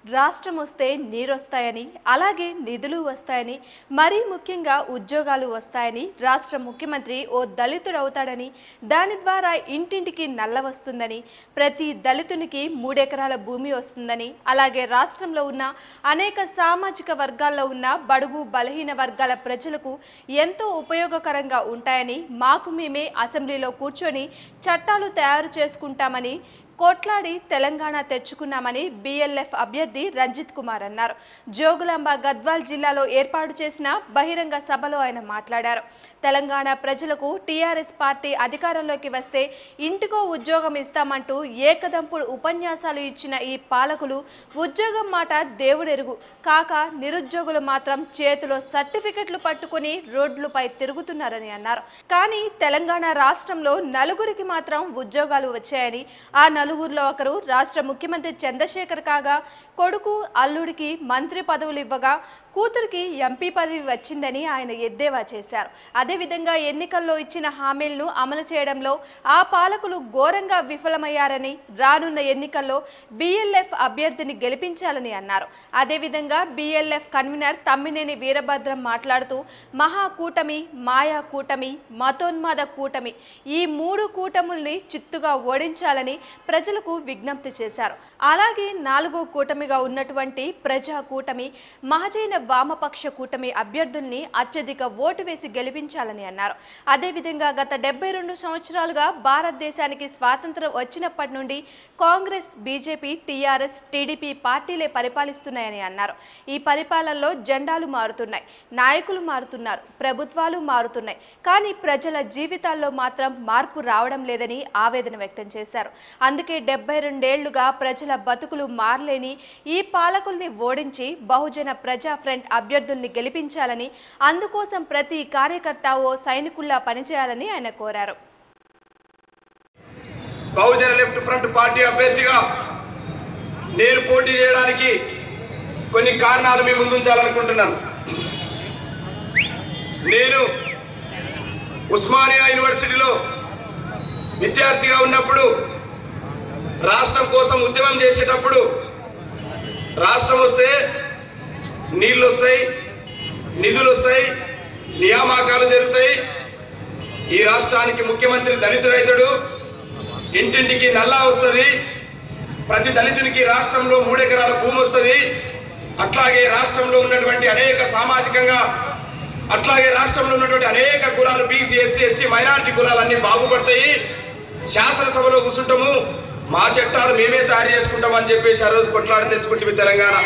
రాష్ట్రం వస్తే నీరొస్తాయని అలాగే నిధులు వస్తాయని మరీ ముఖ్యంగా ఉద్యోగాలు వస్తాయని రాష్ట్ర ముఖ్యమంత్రి ఓ దళితుడు అవుతాడని దాని ద్వారా ఇంటింటికి నల్ల వస్తుందని ప్రతి దళితునికి మూడెకరాల భూమి వస్తుందని అలాగే రాష్ట్రంలో ఉన్న అనేక సామాజిక వర్గాల్లో ఉన్న బడుగు బలహీన వర్గాల ప్రజలకు ఎంతో ఉపయోగకరంగా ఉంటాయని మాకు మేమే అసెంబ్లీలో కూర్చొని చట్టాలు తయారు చేసుకుంటామని కోట్లాడి తెలంగాణ తెచ్చుకున్నామని బీఎల్ఎఫ్ అభ్యర్థి రంజిత్ కుమార్ అన్నారు జోగులాంబ గద్వాల్ జిల్లాలో ఏర్పాటు చేసిన బహిరంగ సభలో ఆయన మాట్లాడారు తెలంగాణ ప్రజలకు టీఆర్ఎస్ పార్టీ అధికారంలోకి వస్తే ఇంటికో ఉద్యోగం ఇస్తామంటూ ఏకదంపుడు ఉపన్యాసాలు ఇచ్చిన ఈ పాలకులు ఉద్యోగం మాట దేవుడెరుగు కాక నిరుద్యోగులు మాత్రం చేతిలో సర్టిఫికెట్లు పట్టుకుని రోడ్లపై తిరుగుతున్నారని అన్నారు కానీ తెలంగాణ రాష్ట్రంలో నలుగురికి మాత్రం ఉద్యోగాలు వచ్చాయని ఆ నలుగురిలో ఒకరు రాష్ట్ర ముఖ్యమంత్రి చంద్రశేఖర్ కాగా కొడుకు అల్లుడికి మంత్రి పదవులు ఇవ్వగా కూతురికి ఎంపీ పదవి వచ్చిందని ఆయన ఎద్దేవా చేశారు అదేవిధంగా ఎన్నికల్లో ఇచ్చిన హామీలను అమలు చేయడంలో ఆ పాలకులు ఘోరంగా విఫలమయ్యారని రానున్న ఎన్నికల్లో బీఎల్ఎఫ్ అభ్యర్థిని గెలిపించాలని అన్నారు అదేవిధంగా బీఎల్ఎఫ్ కన్వీనర్ తమ్మినేని వీరభద్రం మాట్లాడుతూ మహాకూటమి మాయా కూటమి మతోన్మాద కూటమి ఈ మూడు కూటముల్ని చిత్తుగా ఓడించాలని ప్రజలకు విజ్ఞప్తి చేశారు అలాగే నాలుగో కూటమిగా ఉన్నటువంటి ప్రజా కూటమి మహజైన వామపక్ష కూటమి అభ్యర్థుల్ని అత్యధిక ఓటు వేసి గెలిపించాలని అన్నారు అదేవిధంగా గత డెబ్బై రెండు సంవత్సరాలుగా భారతదేశానికి స్వాతంత్రం వచ్చినప్పటి నుండి కాంగ్రెస్ బీజేపీ టీఆర్ఎస్ టీడీపీ పార్టీలే పరిపాలిస్తున్నాయని అన్నారు ఈ పరిపాలనలో జెండాలు మారుతున్నాయి నాయకులు మారుతున్నారు ప్రభుత్వాలు మారుతున్నాయి కానీ ప్రజల జీవితాల్లో మాత్రం మార్పు రావడం లేదని ఆవేదన వ్యక్తం చేశారు అందుకే డెబ్బై రెండేళ్లుగా ప్రజల బతుకులు మారలేని ఈ పాలకుల్ని ఓడించి బహుజన ప్రజా ఫ్రంట్ అభ్యర్థుల్ని గెలిపించాలని అందుకోసం ప్రతి కార్యకర్త ఓ సైనికుల్లా పనిచేయాలని ఆయన కోరారు బహుజన లెఫ్ట్ ఫ్రంట్ పార్టీ అభ్యర్థిగా నేను పోటీ చేయడానికి కొన్ని కారణాలు మీ ముందుంచాలనుకుంటున్నాను నేను ఉస్మానియా యూనివర్సిటీలో విద్యార్థిగా ఉన్నప్పుడు రాష్ట్రం కోసం ఉద్యమం చేసేటప్పుడు రాష్ట్రం వస్తే నీళ్ళు వస్తాయి నిధులు వస్తాయి నియామకాలు జరుగుతాయి ఈ రాష్ట్రానికి ముఖ్యమంత్రి దళితుడైతాడు ఇంటింటికి నల్లా వస్తుంది ప్రతి దళితునికి రాష్ట్రంలో మూడెకరాల భూమి వస్తుంది అట్లాగే రాష్ట్రంలో ఉన్నటువంటి అనేక సామాజికంగా అట్లాగే రాష్ట్రంలో ఉన్నటువంటి అనేక కులాలు బీసీ ఎస్సీ ఎస్టీ మైనారిటీ కులాలన్నీ బాగుపడతాయి శాసనసభలో కూర్చుంటాము మా చట్టాలు మేమే తయారు చేసుకుంటాం అని చెప్పేసి ఆ రోజు కొట్లాడి తెచ్చుకుంటే తెలంగాణ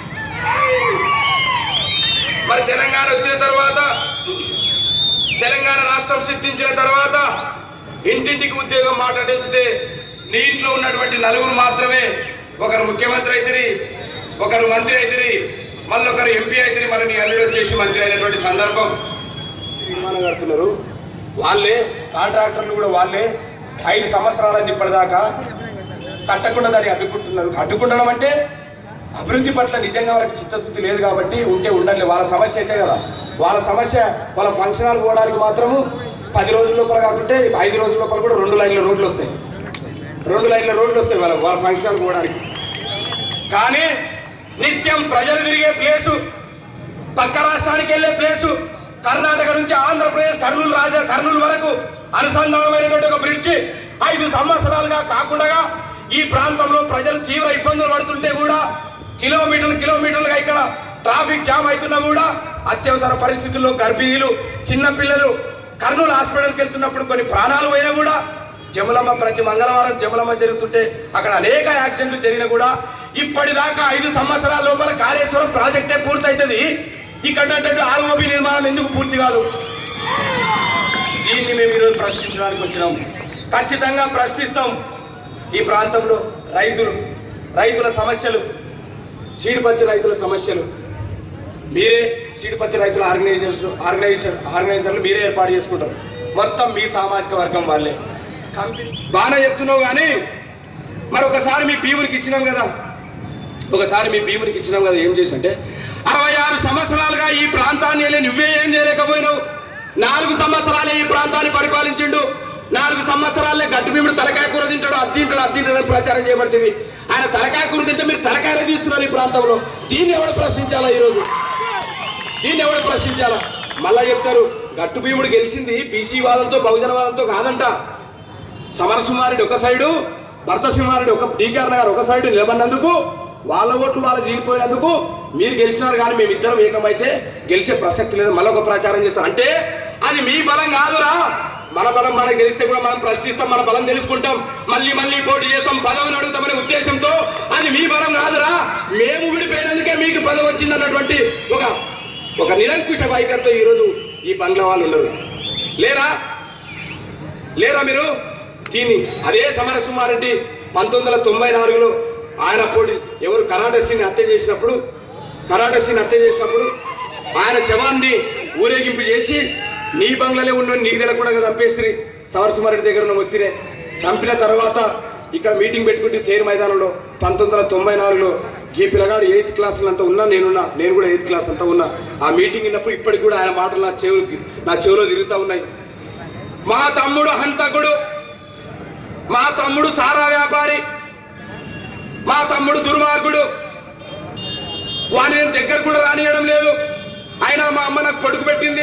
మరి తెలంగాణ వచ్చిన తర్వాత తెలంగాణ రాష్ట్రం సిద్ధించిన తర్వాత ఇంటింటికి ఉద్యోగం మాట్లాడించితే నీ ఇంట్లో ఉన్నటువంటి నలుగురు మాత్రమే ఒకరు ముఖ్యమంత్రి అయితిరి ఒకరు మంత్రి అయితిరి మళ్ళీ ఒకరు ఎంపీ అయితిరి మరి నీ అల్లుడు వచ్చేసి మంత్రి అయినటువంటి సందర్భం విమానం కడుతున్నారు వాళ్ళే కాంట్రాక్టర్లు కూడా వాళ్ళే ఐదు సంవత్సరాలని ఇప్పటిదాకా కట్టకుండా దాన్ని అడ్డుకుంటున్నారు అడ్డుకుంటడం అంటే అభివృద్ధి పట్ల నిజంగా వాళ్ళకి చిత్తశుద్ధి లేదు కాబట్టి ఉంటే ఉండాలి వాళ్ళ సమస్య అయితే కదా వాళ్ళ సమస్య వాళ్ళ ఫంక్షన్ హాల్ పోవడానికి మాత్రము పది రోజుల లోపల కాకుంటే ఐదు రోజుల లోపల కూడా రెండు లైన్ల రోడ్లు వస్తాయి రెండు లైన్ల రోడ్లు వస్తాయి వాళ్ళ వాళ్ళ ఫంక్షన్ హాల్ పోవడానికి కానీ నిత్యం ప్రజలు తిరిగే ప్లేసు పక్క రాష్ట్రానికి వెళ్ళే ప్లేసు కర్ణాటక నుంచి ఆంధ్రప్రదేశ్ కర్నూలు రాజా కర్నూలు వరకు అనుసంధానమైనటువంటి ఒక బ్రిడ్జి ఐదు సంవత్సరాలుగా కాకుండా ఈ ప్రాంతంలో ప్రజలు తీవ్ర ఇబ్బందులు పడుతుంటే కూడా కిలోమీటర్లు కిలోమీటర్లుగా ఇక్కడ ట్రాఫిక్ జామ్ అవుతున్నా కూడా అత్యవసర పరిస్థితుల్లో గర్భిణీలు చిన్నపిల్లలు కర్నూలు హాస్పిటల్కి వెళ్తున్నప్పుడు కొన్ని ప్రాణాలు పోయినా కూడా జమలమ్మ ప్రతి మంగళవారం జమలమ్మ జరుగుతుంటే అక్కడ అనేక యాక్సిడెంట్లు జరిగినా కూడా ఇప్పటిదాకా ఐదు సంవత్సరాల లోపల కాళేశ్వరం ప్రాజెక్టే పూర్తవుతుంది ఇక్కడ ఆర్ఓబి నిర్మాణం ఎందుకు పూర్తి కాదు దీన్ని మేము ఈరోజు ప్రశ్నించడానికి వచ్చినాం ఖచ్చితంగా ప్రశ్నిస్తాం ఈ ప్రాంతంలో రైతులు రైతుల సమస్యలు చీడిపత్తి రైతుల సమస్యలు మీరే చీడిపత్తి రైతుల ఆర్గనైజేషన్ ఆర్గనైజేషన్ ఆర్గనైజర్లు మీరే ఏర్పాటు చేసుకుంటారు మొత్తం మీ సామాజిక వర్గం వాళ్ళే కంపెనీ బాగానే చెప్తున్నావు కానీ మరి ఒకసారి మీ భీమునికి ఇచ్చినాం కదా ఒకసారి మీ భీమునికి ఇచ్చినాం కదా ఏం చేసి అంటే అరవై ఆరు సంవత్సరాలుగా ఈ ప్రాంతాన్ని వెళ్ళి నువ్వే ఏం చేయలేకపోయినావు నాలుగు సంవత్సరాలే ఈ ప్రాంతాన్ని పరిపాలించిండు నాలుగు సంవత్సరాలే గట్టి భీముడు తలకాయ కూర తింటాడు అది తింటాడు అది తింటాడు అని ప్రచారం చేయబడుతుంది ఆయన తలకాయ కూర తింటే మీరు తలకాయలే తీస్తున్నారు ఈ ప్రాంతంలో దీన్ని ఎవడు ప్రశ్నించాలా ఈరోజు దీన్ని ఎవడు ప్రశ్నించాలా మళ్ళా చెప్తారు గట్టు భీముడు గెలిచింది బీసీ వాదంతో బహుజన వాదంతో కాదంట సమరసింహారెడ్డి ఒక సైడు భర్త సింహారెడ్డి ఒక డీకార్ నగర్ ఒక సైడు నిలబడినందుకు వాళ్ళ ఓట్లు వాళ్ళు జీలిపోయినందుకు మీరు గెలిచినారు కానీ మేము ఇద్దరం ఏకమైతే గెలిచే ప్రసక్తి లేదు మళ్ళీ ఒక ప్రచారం చేస్తాం అంటే అది మీ బలం కాదురా మన బలం మనం గెలిస్తే కూడా మనం ప్రశ్నిస్తాం మన బలం తెలుసుకుంటాం మళ్ళీ మళ్ళీ పోటీ చేస్తాం పదవిని అడుగుతామనే ఉద్దేశంతో అది మీ బలం కాదురా మేము విడిపోయినందుకే మీకు పదవి వచ్చింది అన్నటువంటి ఒక ఒక నిరంకుశ వైఖరితో ఈరోజు ఈ బంగ్లా వాళ్ళు ఉన్నారు లేరా లేరా మీరు దీన్ని అదే సమరసింహారెడ్డి పంతొమ్మిది వందల తొంభై నాలుగులో ఆయన పోటీ ఎవరు కరాటసీని హత్య చేసినప్పుడు కరాటసీని హత్య చేసినప్పుడు ఆయన శవాన్ని ఊరేగింపు చేసి నీ బంగ్లాలే ఉన్న నీకు తెలకుండా చంపేసి సమరసింహారెడ్డి దగ్గర ఉన్న వ్యక్తినే చంపిన తర్వాత ఇక్కడ మీటింగ్ పెట్టుకుంటే తేరు మైదానంలో పంతొమ్మిది వందల తొంభై నాలుగులో ఈ పిల్లగాడు ఎయిత్ క్లాస్ అంతా ఉన్నా నేనున్నా నేను కూడా ఎయిత్ క్లాస్ అంతా ఉన్నా ఆ మీటింగ్ విన్నప్పుడు ఇప్పటికి కూడా ఆయన మాటలు నా చెవులకి నా చెవిలో తిరుగుతూ ఉన్నాయి మా తమ్ముడు హంతకుడు మా తమ్ముడు సారా వ్యాపారి మా తమ్ముడు దుర్మార్గుడు వాడిని నేను దగ్గర కూడా రానియడం లేదు అయినా మా అమ్మ నాకు కొడుకు పెట్టింది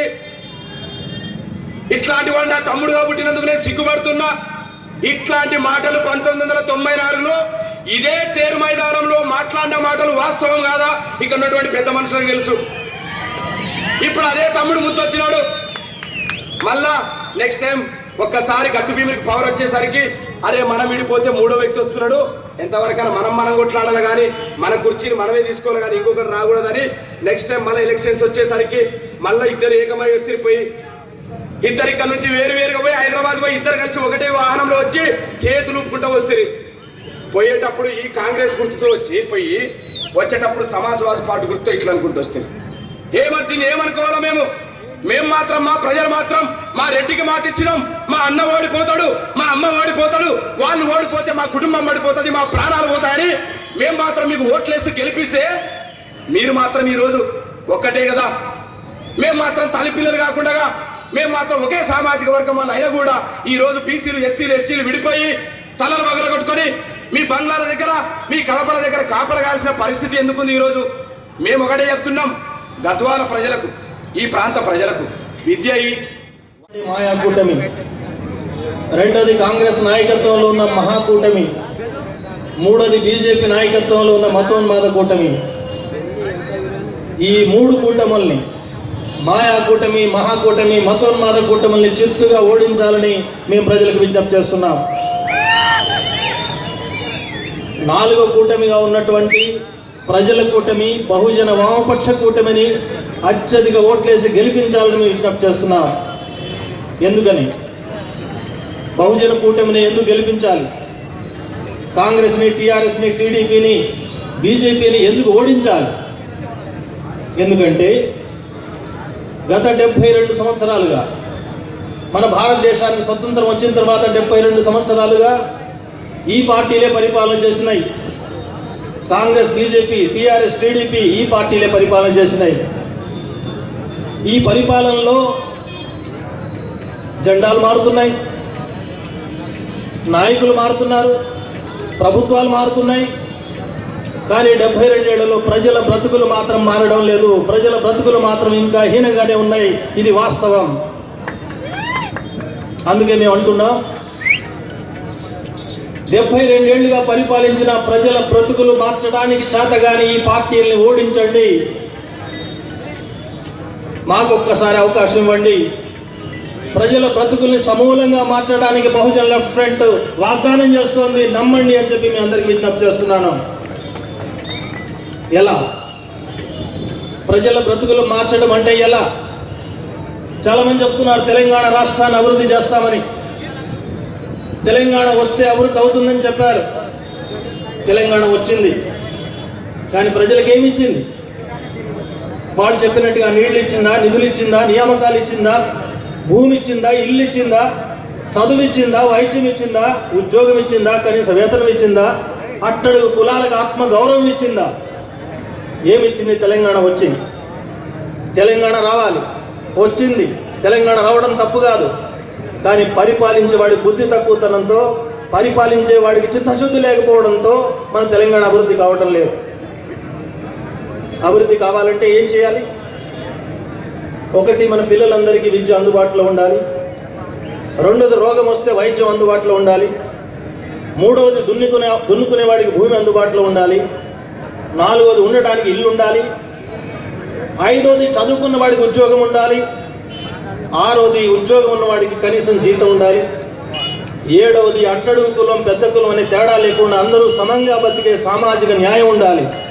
ఇట్లాంటి వాడు నా తమ్ముడుగా పుట్టినందుకు నేను సిగ్గుపడుతున్నా ఇట్లాంటి మాటలు పంతొమ్మిది వందల తొంభై నాలుగులో ఇదే తేరు మైదానంలో మాట్లాడిన మాటలు వాస్తవం కాదా ఇక్కడ ఉన్నటువంటి పెద్ద మనుషులకు తెలుసు ఇప్పుడు అదే తమ్ముడు ముద్దొచ్చినాడు మళ్ళా నెక్స్ట్ టైం ఒక్కసారి గట్టు భీమికి పవర్ వచ్చేసరికి అరే మనం విడిపోతే మూడో వ్యక్తి వస్తున్నాడు ఎంతవరకైనా మనం మనం కొట్లాడాలి కానీ మన కుర్చీని మనమే తీసుకోవాలి కానీ ఇంకొకరు రాకూడదని నెక్స్ట్ టైం మళ్ళీ ఎలక్షన్స్ వచ్చేసరికి మళ్ళీ ఇద్దరు ఏకమై వస్తే పోయి ఇద్దరు ఇక్కడ నుంచి వేరు వేరుగా పోయి హైదరాబాద్ పోయి ఇద్దరు కలిసి ఒకటే వాహనంలో వచ్చి చేతులు ఊపుకుంటూ వస్తుంది పోయేటప్పుడు ఈ కాంగ్రెస్ గుర్తుతో వచ్చి పోయి వచ్చేటప్పుడు సమాజ్వాదీ పార్టీ గుర్తుతో ఇట్లా అనుకుంటూ వస్తుంది ఏమని దీన్ని ఏమనుకోవాలా మేము మేము మాత్రం మా ప్రజలు మాత్రం మా రెడ్డికి మాట ఇచ్చినాం మా అన్న ఓడిపోతాడు మా అమ్మ ఓడిపోతాడు వాళ్ళు ఓడిపోతే మా కుటుంబం ఓడిపోతుంది మా ప్రాణాలు పోతాయని మేము మాత్రం మీకు ఓట్లేస్తూ గెలిపిస్తే మీరు మాత్రం ఈరోజు ఒక్కటే కదా మేము మాత్రం తల్లిపిల్లలు కాకుండా మేము మాత్రం ఒకే సామాజిక వర్గం వాళ్ళు అయినా కూడా ఈ రోజు బీసీలు ఎస్సీలు ఎస్టీలు విడిపోయి తలలు పగల కొట్టుకొని మీ బంగ్లాల దగ్గర మీ కడపల దగ్గర కాపడగాల్సిన పరిస్థితి ఎందుకుంది ఈరోజు మేము ఒకటే చెప్తున్నాం గద్వాల ప్రజలకు ఈ ప్రాంత ప్రజలకు విద్య ఈ మాయా కూటమి రెండోది కాంగ్రెస్ నాయకత్వంలో ఉన్న మహాకూటమి మూడోది బీజేపీ నాయకత్వంలో ఉన్న మతోన్మాద కూటమి ఈ మూడు కూటముల్ని మాయా కూటమి మహాకూటమి మతోన్మాద కూటముల్ని చిత్తుగా ఓడించాలని మేము ప్రజలకు విజ్ఞప్తి చేస్తున్నాం నాలుగో కూటమిగా ఉన్నటువంటి ప్రజల కూటమి బహుజన వామపక్ష కూటమిని అత్యధిక ఓట్లేసి గెలిపించాలని మేము విజ్ఞప్తి చేస్తున్నాం ఎందుకని బహుజన కూటమిని ఎందుకు గెలిపించాలి కాంగ్రెస్ని టీఆర్ఎస్ని టీడీపీని బీజేపీని ఎందుకు ఓడించాలి ఎందుకంటే గత డెబ్భై రెండు సంవత్సరాలుగా మన భారతదేశానికి స్వతంత్రం వచ్చిన తర్వాత డెబ్బై రెండు సంవత్సరాలుగా ఈ పార్టీలే పరిపాలన చేసినాయి కాంగ్రెస్ బీజేపీ టీఆర్ఎస్ టీడీపీ ఈ పార్టీలే పరిపాలన చేసినాయి ఈ పరిపాలనలో జెండాలు మారుతున్నాయి నాయకులు మారుతున్నారు ప్రభుత్వాలు మారుతున్నాయి కానీ డెబ్బై రెండేళ్లలో ప్రజల బ్రతుకులు మాత్రం మారడం లేదు ప్రజల బ్రతుకులు మాత్రం ఇంకా హీనంగానే ఉన్నాయి ఇది వాస్తవం అందుకే మేము అంటున్నాం డెబ్బై రెండేళ్లుగా పరిపాలించిన ప్రజల బ్రతుకులు మార్చడానికి చేతగాని ఈ పార్టీల్ని ఓడించండి మాకు ఒక్కసారి అవకాశం ఇవ్వండి ప్రజల బ్రతుకుల్ని సమూలంగా మార్చడానికి బహుజన్ లెఫ్ట్ ఫ్రంట్ వాగ్దానం చేస్తోంది నమ్మండి అని చెప్పి మీ అందరికి విజ్ఞప్తి చేస్తున్నాను ఎలా ప్రజల బ్రతుకులు మార్చడం అంటే ఎలా చాలా మంది చెప్తున్నారు తెలంగాణ రాష్ట్రాన్ని అభివృద్ధి చేస్తామని తెలంగాణ వస్తే అభివృద్ధి అవుతుందని చెప్పారు తెలంగాణ వచ్చింది కానీ ప్రజలకు ఏమి ఇచ్చింది వాళ్ళు చెప్పినట్టుగా నీళ్లు ఇచ్చిందా నిధులు ఇచ్చిందా నియామకాలు ఇచ్చిందా భూమి ఇచ్చిందా ఇల్లు ఇచ్చిందా చదువు ఇచ్చిందా వైద్యం ఇచ్చిందా ఉద్యోగం ఇచ్చిందా కనీస వేతనం ఇచ్చిందా అట్టడుగు కులాలకు ఆత్మ గౌరవం ఇచ్చిందా ఏమిచ్చింది తెలంగాణ వచ్చింది తెలంగాణ రావాలి వచ్చింది తెలంగాణ రావడం తప్పు కాదు కానీ పరిపాలించే వాడి బుద్ధి తక్కువతనంతో పరిపాలించే వాడికి చిత్తశుద్ధి లేకపోవడంతో మన తెలంగాణ అభివృద్ధి కావడం లేదు అభివృద్ధి కావాలంటే ఏం చేయాలి ఒకటి మన పిల్లలందరికీ విద్య అందుబాటులో ఉండాలి రెండోది రోగం వస్తే వైద్యం అందుబాటులో ఉండాలి మూడవది దున్నుకునే దున్నుకునే వాడికి భూమి అందుబాటులో ఉండాలి నాలుగవది ఉండటానికి ఇల్లు ఉండాలి ఐదోది చదువుకున్న వాడికి ఉద్యోగం ఉండాలి ఆరోది ఉద్యోగం ఉన్నవాడికి కనీసం జీతం ఉండాలి ఏడవది అట్టడుగు కులం పెద్ద కులం అనే తేడా లేకుండా అందరూ సమంగా బతికే సామాజిక న్యాయం ఉండాలి